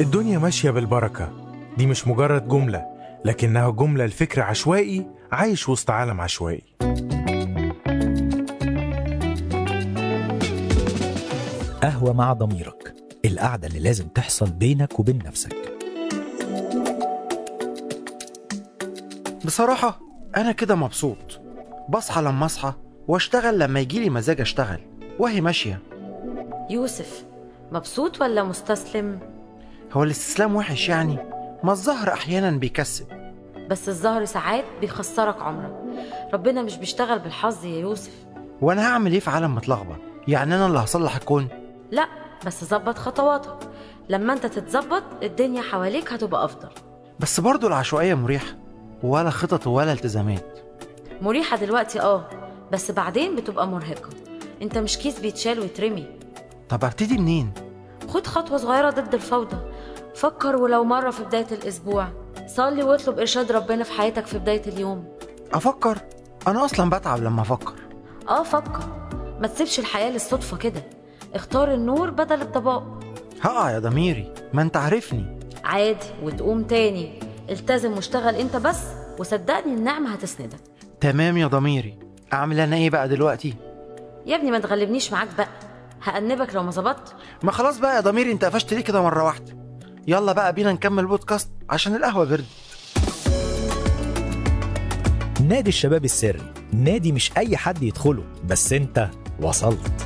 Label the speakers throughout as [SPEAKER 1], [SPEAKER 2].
[SPEAKER 1] الدنيا ماشية بالبركة دي مش مجرد جملة لكنها جملة لفكر عشوائي عايش وسط عالم عشوائي
[SPEAKER 2] قهوة مع ضميرك القعدة اللي لازم تحصل بينك وبين نفسك
[SPEAKER 3] بصراحة أنا كده مبسوط بصحى لما أصحى وأشتغل لما يجيلي مزاج أشتغل وهي ماشية
[SPEAKER 4] يوسف مبسوط ولا مستسلم
[SPEAKER 3] هو الاستسلام وحش يعني ما الظهر أحيانا بيكسب
[SPEAKER 4] بس الظهر ساعات بيخسرك عمرك ربنا مش بيشتغل بالحظ يا يوسف
[SPEAKER 3] وأنا هعمل إيه في عالم متلخبط يعني أنا اللي هصلح الكون
[SPEAKER 4] لا بس ظبط خطواتك لما انت تتظبط الدنيا حواليك هتبقى افضل
[SPEAKER 3] بس برضو العشوائية مريحة ولا خطط ولا التزامات
[SPEAKER 4] مريحة دلوقتي اه بس بعدين بتبقى مرهقة انت مش كيس بيتشال ويترمي
[SPEAKER 3] طب أبتدي منين؟
[SPEAKER 4] خد خطوة صغيرة ضد الفوضى فكر ولو مرة في بداية الأسبوع صلي واطلب إرشاد ربنا في حياتك في بداية اليوم
[SPEAKER 3] أفكر أنا أصلا بتعب لما أفكر
[SPEAKER 4] اه فكر ما تسيبش الحياة للصدفة كده اختار النور بدل الضباب
[SPEAKER 3] هقع يا ضميري ما أنت عارفني
[SPEAKER 4] عادي وتقوم تاني التزم واشتغل انت بس وصدقني النعمة هتسندك
[SPEAKER 3] تمام يا ضميري أعمل أنا إيه بقى دلوقتي؟
[SPEAKER 4] يا ابني ما تغلبنيش معاك بقى هأنبك لو ما ظبطت
[SPEAKER 3] ما خلاص بقى يا ضميري أنت قفشت ليه كده مرة واحدة يلا بقى بينا نكمل بودكاست عشان القهوة برد
[SPEAKER 2] نادي الشباب السري نادي مش أي حد يدخله بس أنت وصلت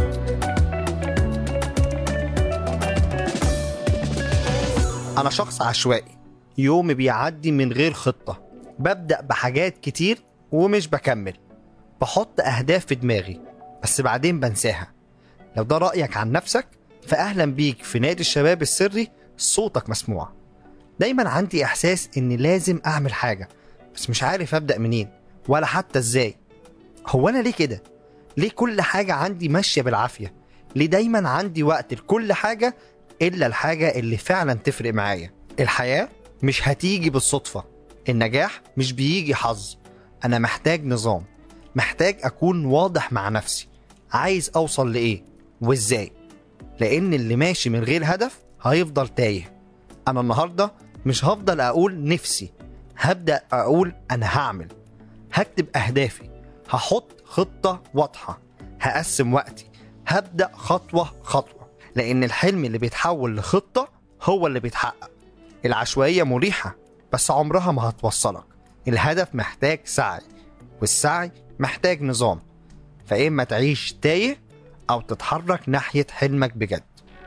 [SPEAKER 5] أنا شخص عشوائي يومي بيعدي من غير خطة ببدأ بحاجات كتير ومش بكمل بحط أهداف في دماغي بس بعدين بنساها لو ده رأيك عن نفسك فأهلا بيك في نادي الشباب السري صوتك مسموع دايما عندي إحساس إني لازم أعمل حاجة بس مش عارف أبدأ منين ولا حتى إزاي هو أنا ليه كده؟ ليه كل حاجة عندي ماشية بالعافية؟ ليه دايما عندي وقت لكل حاجة إلا الحاجة اللي فعلا تفرق معايا الحياة مش هتيجي بالصدفة النجاح مش بيجي حظ أنا محتاج نظام محتاج أكون واضح مع نفسي عايز أوصل لإيه وإزاي لأن اللي ماشي من غير هدف هيفضل تايه أنا النهاردة مش هفضل أقول نفسي هبدأ أقول أنا هعمل هكتب أهدافي هحط خطة واضحة هقسم وقتي هبدأ خطوة خطوة لأن الحلم اللي بيتحول لخطة هو اللي بيتحقق العشوائية مريحة بس عمرها ما هتوصلك الهدف محتاج سعي والسعي محتاج نظام فإما تعيش تايه أو تتحرك ناحية حلمك بجد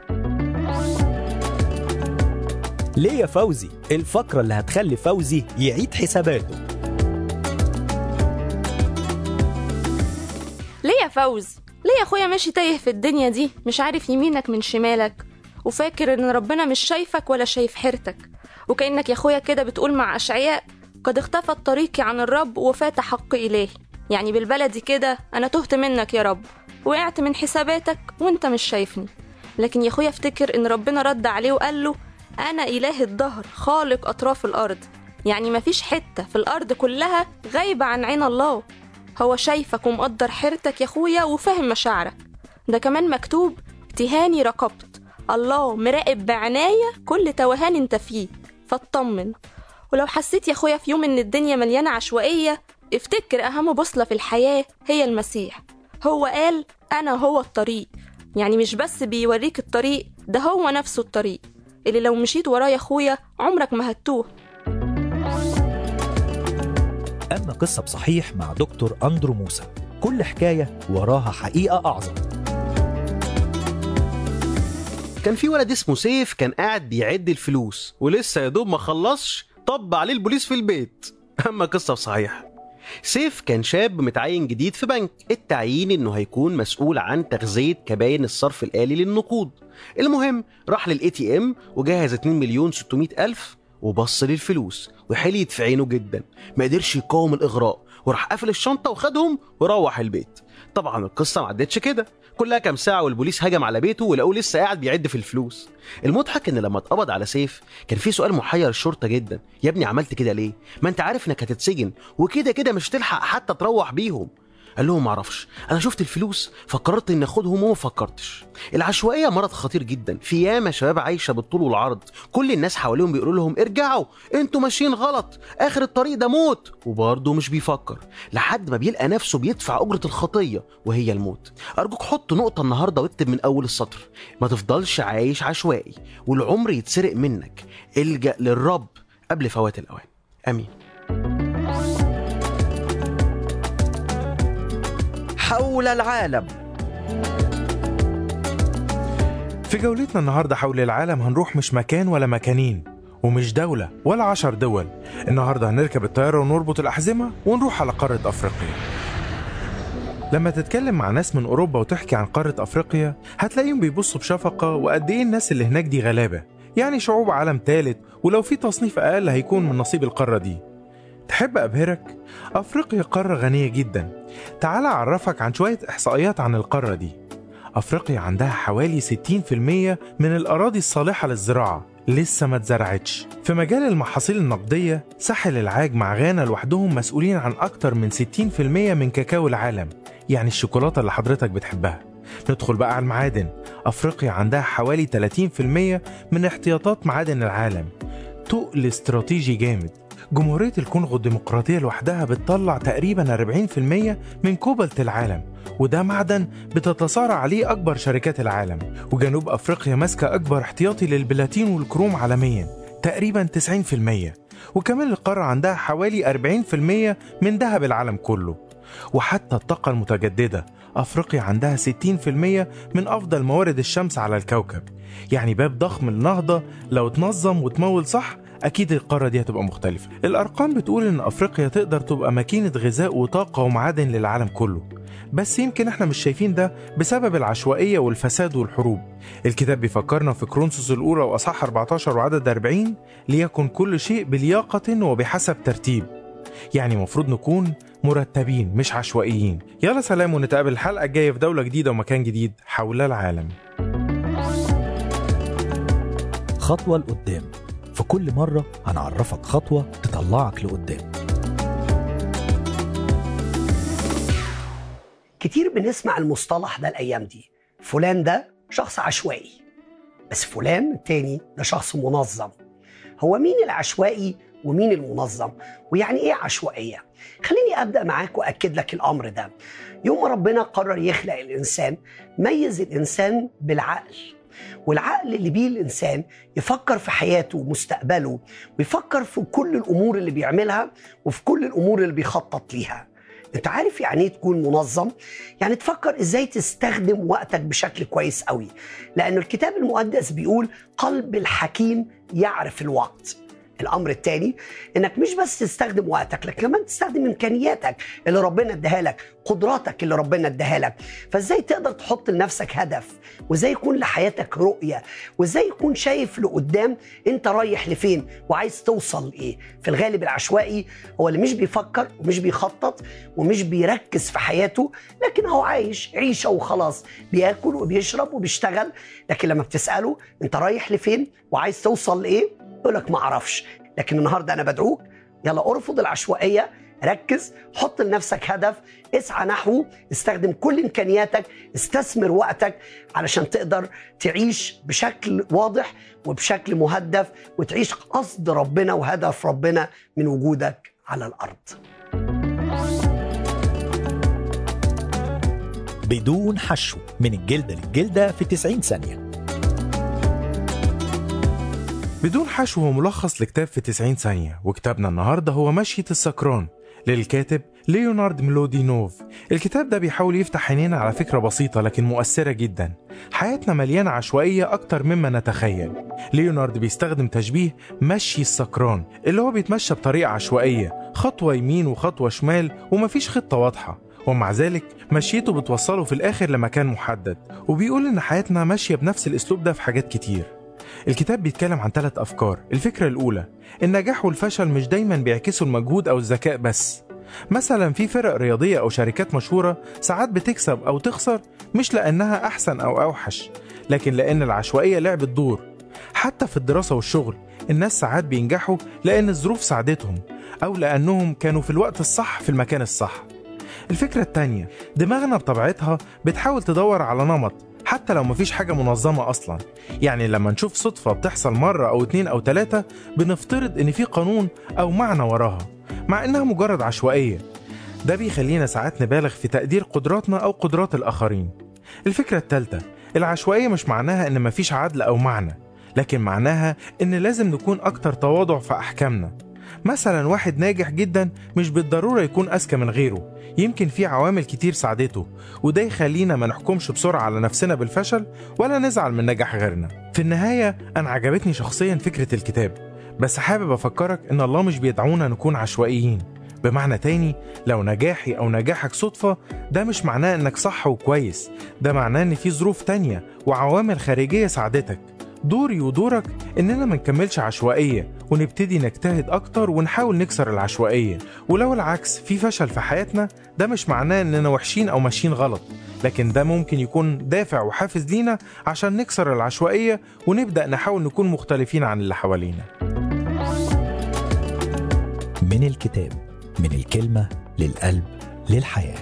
[SPEAKER 2] ليه يا فوزي الفقرة اللي هتخلي فوزي يعيد حساباته
[SPEAKER 6] ليه يا فوز ليه يا اخويا ماشي تايه في الدنيا دي مش عارف يمينك من شمالك وفاكر ان ربنا مش شايفك ولا شايف حيرتك وكأنك يا اخويا كده بتقول مع أشعياء قد اختفت طريقي عن الرب وفات حق إلهي يعني بالبلدي كده أنا تهت منك يا رب وقعت من حساباتك وانت مش شايفني لكن يا اخويا افتكر ان ربنا رد عليه وقال له انا اله الدهر خالق اطراف الارض يعني مفيش حته في الارض كلها غايبه عن عين الله هو شايفك ومقدر حيرتك يا اخويا وفاهم مشاعرك ده كمان مكتوب تهاني رقبت الله مراقب بعناية كل توهان انت فيه فاطمن ولو حسيت يا اخويا في يوم ان الدنيا مليانة عشوائية افتكر اهم بوصلة في الحياة هي المسيح هو قال انا هو الطريق يعني مش بس بيوريك الطريق ده هو نفسه الطريق اللي لو مشيت وراه يا اخويا عمرك ما هتوه
[SPEAKER 2] أما قصة بصحيح مع دكتور أندرو موسى كل حكاية وراها حقيقة أعظم
[SPEAKER 7] كان في ولد اسمه سيف كان قاعد بيعد الفلوس ولسه يا دوب ما خلصش طب عليه البوليس في البيت اما قصه صحيح سيف كان شاب متعين جديد في بنك التعيين انه هيكون مسؤول عن تغذيه كباين الصرف الالي للنقود المهم راح للاي تي ام وجهز 2 مليون 600 الف وبص للفلوس وحليت في عينه جدا ما قدرش يقاوم الاغراء وراح قافل الشنطه وخدهم وروح البيت طبعا القصه ما عدتش كده كلها كام ساعه والبوليس هجم على بيته ولقوه لسه قاعد بيعد في الفلوس المضحك ان لما اتقبض على سيف كان في سؤال محير الشرطه جدا يا ابني عملت كده ليه ما انت عارف انك هتتسجن وكده كده مش تلحق حتى تروح بيهم قال لهم معرفش انا شفت الفلوس فقررت اني اخدهم وما فكرتش العشوائيه مرض خطير جدا في ياما شباب عايشه بالطول والعرض كل الناس حواليهم بيقولوا لهم ارجعوا انتوا ماشيين غلط اخر الطريق ده موت وبرضه مش بيفكر لحد ما بيلقى نفسه بيدفع اجره الخطيه وهي الموت ارجوك حط نقطه النهارده واكتب من اول السطر ما تفضلش عايش عشوائي والعمر يتسرق منك الجا للرب قبل فوات الاوان امين
[SPEAKER 3] حول العالم
[SPEAKER 1] في جولتنا النهاردة حول العالم هنروح مش مكان ولا مكانين ومش دولة ولا عشر دول النهاردة هنركب الطيارة ونربط الأحزمة ونروح على قارة أفريقيا لما تتكلم مع ناس من أوروبا وتحكي عن قارة أفريقيا هتلاقيهم بيبصوا بشفقة وقد إيه الناس اللي هناك دي غلابة يعني شعوب عالم تالت ولو في تصنيف أقل هيكون من نصيب القارة دي تحب أبهرك؟ أفريقيا قارة غنية جدا تعال أعرفك عن شوية إحصائيات عن القارة دي أفريقيا عندها حوالي 60% من الأراضي الصالحة للزراعة لسه ما اتزرعتش في مجال المحاصيل النقدية ساحل العاج مع غانا لوحدهم مسؤولين عن أكتر من 60% من كاكاو العالم يعني الشوكولاتة اللي حضرتك بتحبها ندخل بقى على المعادن أفريقيا عندها حوالي 30% من احتياطات معادن العالم تقل استراتيجي جامد جمهورية الكونغو الديمقراطية لوحدها بتطلع تقريبا 40% من كوبالت العالم وده معدن بتتصارع عليه أكبر شركات العالم وجنوب أفريقيا ماسكة أكبر احتياطي للبلاتين والكروم عالميا تقريبا 90% وكمان القارة عندها حوالي 40% من ذهب العالم كله وحتى الطاقة المتجددة أفريقيا عندها 60% من أفضل موارد الشمس على الكوكب يعني باب ضخم للنهضة لو تنظم وتمول صح أكيد القارة دي هتبقى مختلفة الأرقام بتقول إن أفريقيا تقدر تبقى ماكينة غذاء وطاقة ومعادن للعالم كله بس يمكن احنا مش شايفين ده بسبب العشوائية والفساد والحروب الكتاب بيفكرنا في كرونسوس الأولى وأصح 14 وعدد 40 ليكن كل شيء بلياقة وبحسب ترتيب يعني مفروض نكون مرتبين مش عشوائيين يلا سلام ونتقابل الحلقة الجاية في دولة جديدة ومكان جديد حول العالم
[SPEAKER 2] خطوة لقدام في كل مرة هنعرفك خطوة تطلعك لقدام
[SPEAKER 8] كتير بنسمع المصطلح ده الايام دي فلان ده شخص عشوائي بس فلان التاني ده شخص منظم هو مين العشوائي ومين المنظم ويعني ايه عشوائيه خليني ابدا معاك واكد لك الامر ده يوم ما ربنا قرر يخلق الانسان ميز الانسان بالعقل والعقل اللي بيه الانسان يفكر في حياته ومستقبله ويفكر في كل الامور اللي بيعملها وفي كل الامور اللي بيخطط ليها انت عارف يعني ايه تكون منظم يعني تفكر ازاي تستخدم وقتك بشكل كويس قوي لان الكتاب المقدس بيقول قلب الحكيم يعرف الوقت الامر الثاني انك مش بس تستخدم وقتك لكن كمان تستخدم امكانياتك اللي ربنا اداها لك قدراتك اللي ربنا اداها لك فازاي تقدر تحط لنفسك هدف وازاي يكون لحياتك رؤيه وازاي يكون شايف لقدام انت رايح لفين وعايز توصل لايه في الغالب العشوائي هو اللي مش بيفكر ومش بيخطط ومش بيركز في حياته لكن هو عايش عيشه وخلاص بياكل وبيشرب وبيشتغل لكن لما بتساله انت رايح لفين وعايز توصل لايه يقول لك ما اعرفش لكن النهارده انا بدعوك يلا ارفض العشوائيه ركز حط لنفسك هدف اسعى نحوه استخدم كل امكانياتك استثمر وقتك علشان تقدر تعيش بشكل واضح وبشكل مهدف وتعيش قصد ربنا وهدف ربنا من وجودك على الارض
[SPEAKER 2] بدون حشو من الجلدة للجلدة في 90 ثانية
[SPEAKER 1] بدون حشو هو ملخص لكتاب في 90 ثانية وكتابنا النهاردة هو مشية السكران للكاتب ليونارد ميلودينوف الكتاب ده بيحاول يفتح عينينا على فكرة بسيطة لكن مؤثرة جدا حياتنا مليانة عشوائية أكتر مما نتخيل ليونارد بيستخدم تشبيه مشي السكران اللي هو بيتمشى بطريقة عشوائية خطوة يمين وخطوة شمال ومفيش خطة واضحة ومع ذلك مشيته بتوصله في الآخر لمكان محدد وبيقول إن حياتنا ماشية بنفس الأسلوب ده في حاجات كتير الكتاب بيتكلم عن ثلاث أفكار الفكرة الأولى النجاح والفشل مش دايما بيعكسوا المجهود أو الذكاء بس مثلا في فرق رياضية أو شركات مشهورة ساعات بتكسب أو تخسر مش لأنها أحسن أو أوحش لكن لأن العشوائية لعبت دور حتى في الدراسة والشغل الناس ساعات بينجحوا لأن الظروف ساعدتهم أو لأنهم كانوا في الوقت الصح في المكان الصح الفكرة التانية دماغنا بطبيعتها بتحاول تدور على نمط حتى لو مفيش حاجة منظمة أصلا يعني لما نشوف صدفة بتحصل مرة أو اتنين أو تلاتة بنفترض إن في قانون أو معنى وراها مع إنها مجرد عشوائية ده بيخلينا ساعات نبالغ في تقدير قدراتنا أو قدرات الآخرين الفكرة التالتة العشوائية مش معناها إن مفيش عدل أو معنى لكن معناها إن لازم نكون أكتر تواضع في أحكامنا مثلا واحد ناجح جدا مش بالضرورة يكون أذكى من غيره يمكن في عوامل كتير ساعدته وده يخلينا ما نحكمش بسرعة على نفسنا بالفشل ولا نزعل من نجاح غيرنا في النهاية أنا عجبتني شخصيا فكرة الكتاب بس حابب أفكرك إن الله مش بيدعونا نكون عشوائيين بمعنى تاني لو نجاحي أو نجاحك صدفة ده مش معناه إنك صح وكويس ده معناه إن في ظروف تانية وعوامل خارجية ساعدتك دوري ودورك إننا ما نكملش عشوائية ونبتدي نجتهد أكتر ونحاول نكسر العشوائية ولو العكس في فشل في حياتنا ده مش معناه إننا وحشين أو ماشيين غلط لكن ده ممكن يكون دافع وحافز لينا عشان نكسر العشوائية ونبدأ نحاول نكون مختلفين عن اللي حوالينا
[SPEAKER 2] من الكتاب من الكلمة للقلب للحياة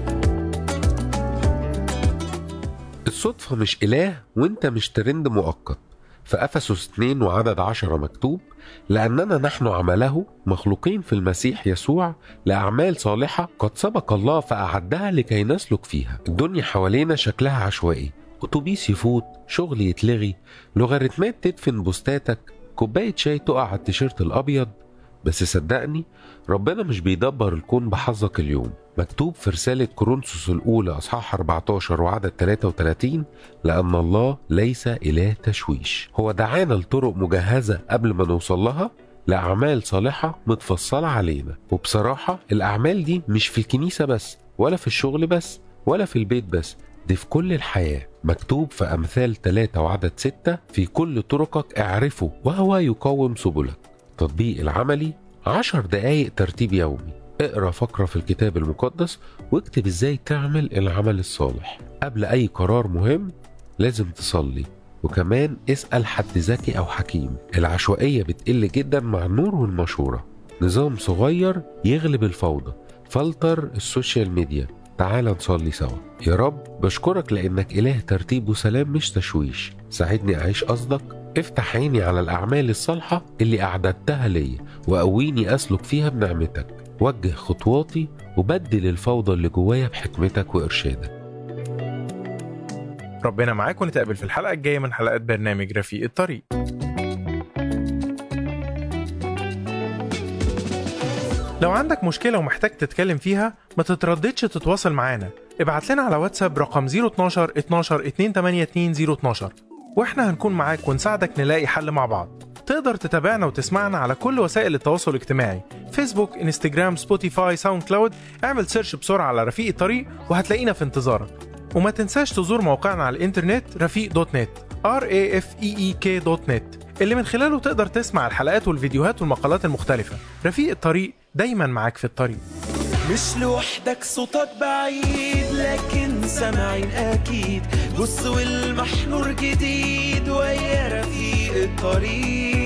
[SPEAKER 9] الصدفة مش إله وانت مش ترند مؤقت في أفسس 2 وعدد 10 مكتوب لأننا نحن عمله مخلوقين في المسيح يسوع لأعمال صالحة قد سبق الله فأعدها لكي نسلك فيها الدنيا حوالينا شكلها عشوائي أتوبيس يفوت شغل يتلغي لوغاريتمات تدفن بوستاتك كوباية شاي تقع على التيشيرت الأبيض بس صدقني ربنا مش بيدبر الكون بحظك اليوم مكتوب في رسالة كورنثوس الأولى أصحاح 14 وعدد 33 لأن الله ليس إله تشويش هو دعانا لطرق مجهزة قبل ما نوصل لها لأعمال صالحة متفصلة علينا وبصراحة الأعمال دي مش في الكنيسة بس ولا في الشغل بس ولا في البيت بس دي في كل الحياة مكتوب في أمثال 3 وعدد 6 في كل طرقك اعرفه وهو يقوم سبلك التطبيق العملي عشر دقايق ترتيب يومي اقرا فقرة في الكتاب المقدس واكتب ازاي تعمل العمل الصالح قبل اي قرار مهم لازم تصلي وكمان اسأل حد ذكي او حكيم العشوائية بتقل جدا مع النور والمشورة نظام صغير يغلب الفوضى فلتر السوشيال ميديا تعال نصلي سوا يا رب بشكرك لانك اله ترتيب وسلام مش تشويش ساعدني اعيش قصدك افتح عيني على الأعمال الصالحة اللي أعددتها ليا وقويني أسلك فيها بنعمتك وجه خطواتي وبدل الفوضى اللي جوايا بحكمتك وإرشادك
[SPEAKER 1] ربنا معاك ونتقابل في الحلقة الجاية من حلقات برنامج رفيق الطريق لو عندك مشكلة ومحتاج تتكلم فيها ما تترددش تتواصل معانا ابعت لنا على واتساب رقم 012 12 282 012 واحنا هنكون معاك ونساعدك نلاقي حل مع بعض تقدر تتابعنا وتسمعنا على كل وسائل التواصل الاجتماعي فيسبوك انستجرام سبوتيفاي ساوند كلاود اعمل سيرش بسرعة على رفيق الطريق وهتلاقينا في انتظارك وما تنساش تزور موقعنا على الانترنت رفيق دوت نت r a f e e k دوت نت اللي من خلاله تقدر تسمع الحلقات والفيديوهات والمقالات المختلفة رفيق الطريق دايما معاك في الطريق
[SPEAKER 10] مش لوحدك صوتك بعيد لكن سامعين اكيد بص والمحنور جديد ويا رفيق الطريق